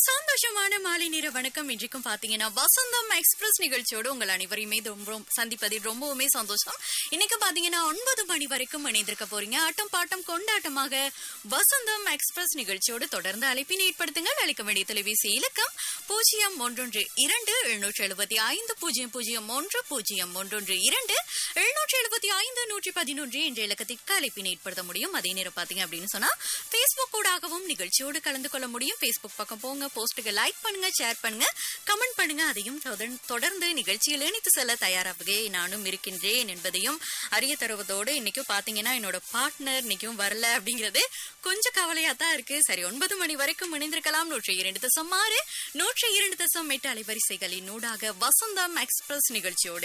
சந்தோஷமான மாலை நேர வணக்கம் இன்றைக்கும் பாத்தீங்கன்னா வசந்தம் எக்ஸ்பிரஸ் நிகழ்ச்சியோடு உங்கள் அனைவரையுமே ரொம்ப சந்திப்பதில் ரொம்பவுமே சந்தோஷம் இன்னைக்கு பாத்தீங்கன்னா ஒன்பது மணி வரைக்கும் இணைந்திருக்க போறீங்க ஆட்டம் பாட்டம் கொண்டாட்டமாக வசந்தம் எக்ஸ்பிரஸ் நிகழ்ச்சியோடு தொடர்ந்து அழைப்பினை ஏற்படுத்துங்கள் அழைக்க வேண்டிய தொலைபேசி இலக்கம் பூஜ்ஜியம் ஒன்றொன்று இரண்டு எழுநூற்றி எழுபத்தி ஐந்து பூஜ்ஜியம் பூஜ்ஜியம் ஒன்று பூஜ்ஜியம் ஒன்றொன்று இரண்டு எழுநூற்றி எழுபத்தி ஐந்து நூற்றி பதினொன்று என்ற இலக்கத்திற்கு அழைப்பினை ஏற்படுத்த முடியும் அதே நேரம் பாத்தீங்க அப்படின்னு சொன்னா பேஸ்புக் ஊடாகவும் நிகழ்ச்சியோடு கலந்து கொள்ள முடியும் பேஸ்புக் பக்கம் போங்க போஸ்ட்டுக்கு லைக் பண்ணுங்க ஷேர் பண்ணுங்க கமெண்ட் பண்ணுங்க அதையும் தொடர்ந்து- தொடர்ந்து நிகழ்ச்சியில் இணைத்து செல்ல தயாராகவே நானும் இருக்கின்றேன் என்பதையும் அறிய தருவதோடு இன்னைக்கும் பாத்தீங்கன்னா என்னோட பார்ட்னர் இன்னைக்கும் வரல அப்படிங்கிறது கொஞ்சம் கவலையா தான் இருக்கு சரி ஒன்பது மணி வரைக்கும் இணைந்திருக்கலாம் நூற்றி இரண்டு தசம் ஆறு நூற்றி இரண்டு தசம் எட்டு அலைவரிசைகளின் ஊடாக வசந்தம் எக்ஸ்பிரஸ் நிகழ்ச்சியோடு